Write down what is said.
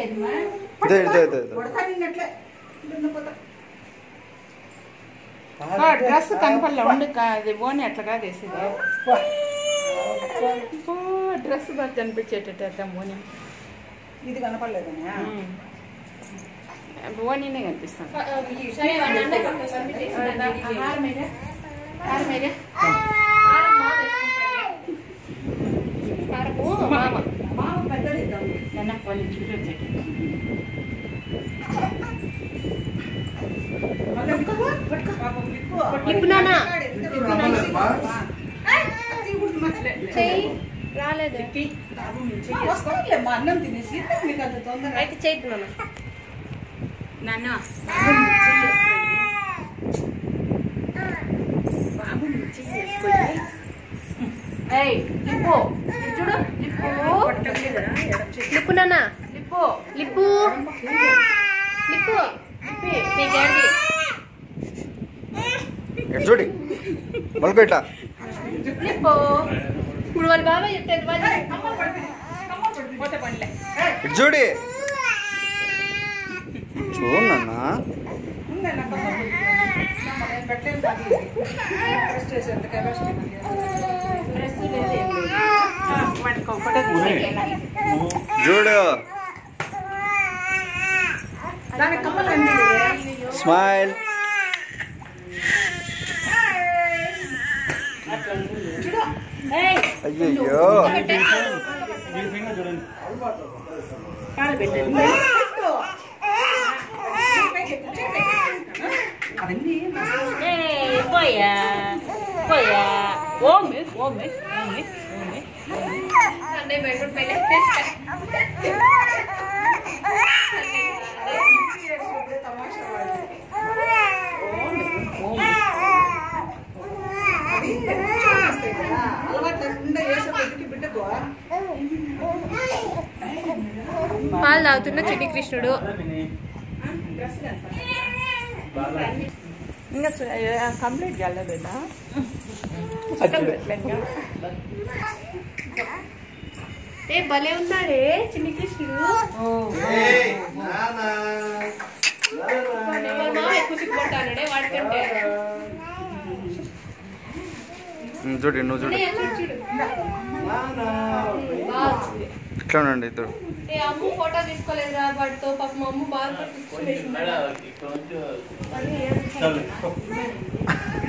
ఇదో ఇదో ఇదో ఇదో కొడతా నిన్నట్లే దున్నపోతా. డ్రెస్ కనపడలే ఉండు కా- అది ఓని అట్లా కాదు వేసేది డ్రెస్ బాగా కనిపించేటట్టు అట్లా ఓని ఇది కనపడలేదనే ఓనీనే కనిపిస్తాను సరే వాడిని అంటే పంపిస్తాను. హారం ఏదే? హారం ఏదే? హారం మామ వేసుకుంటాడులే. హారము మామ. మామ పెద్దది ఇద్దాం. నాన్న, వాళ్ళు చూపించండి. మళ్ళీ పట్టుకో, పట్టుకో. పాపం లిప్పు. లిప్పు నాన్న. లిప్పు నాన్న. ఏయ్, అది తీయకూడదు మరి. చెయ్యి రాలేదు బాబు, మీరు చెయ్యి వేసుకోండిలే, మా అన్నం తినేసి ఎందుకు మీకు అంత తొందర అయితే చేయద్దు నాన్న నాన్న బాబు, మీరు చెయ్యి వేసుకోండి. బాబు మిర్చి వేసుకొని ఏయ్ లిప్పు ఇటు చూడు లిప్పు పట్టలేదా? ఎడమ చెయ్యి. లిప్పు నాన్న లిప్పు లిప్పు లిప్పు నీకేంటి ఇటు చూడి మళ్ళీ ఇట్లా లిప్పు ఇప్పుడు వాళ్ళ బాబాయ్ చెప్తే వాళ్ళు కమ్మలు పడిపోయి. కమ్మలు పడిపోయి. పోతే పనిలే ఏయ్, ఇటు చూడి చూడు నాన్న ఉండే నా కమ్మలు పడిపోయి. అమ్మ, నేను పెట్టలేను బాబు ఇది. రెస్ట్ చేసేంత కెపాసిటీ నాకు లేదు. డ్రెస్ లేదు ఏం లేదు ఆ, వాడికి ఒక ఫోటో తీసేయాలి చూడు దానికి కమ్మలు అన్నీ లేవే. స్మైల్ ఏయ్ అయ్యయ్యో కాలు పెట్టండి పెట్టు. చెయ్యి పెట్టు, చెయ్యి పెట్టు. అవన్నీ మసాలా ఏయ్ పోయా పోయా ఓమి ఓమి ఓమి ఓమి అన్నయ్య భయపడి పైన తెస్తా తమాషా వాడు. ఓమి అది కొంచెం వస్తాయి కదా. అలవాటు లేకుండా వేసే కొద్దికి బిడ్డకు పాలు తాగుతున్న చిన్ని కృష్ణుడు ఇంకా కంప్లీట్ చేయలేదా ఏ భలే ఉన్నాడే చిన్ని కృష్ణుడు వాళ్ళ మామ ఎక్కువ సిగ్గుపడతాడే వాడికంటే ఉమ్, చూడు నువ్వు చూడు అన్నయ్య చూడు చూడు బాగా వచ్చింది ఇట్లా ఉండండి ఇద్దరు ఏ అమ్ము ఫోటో తీసుకోలేదురా వాడితో పాప మా అమ్మ బాగా తీసుకుని మళ్ళీ ఏడుస్తాడు.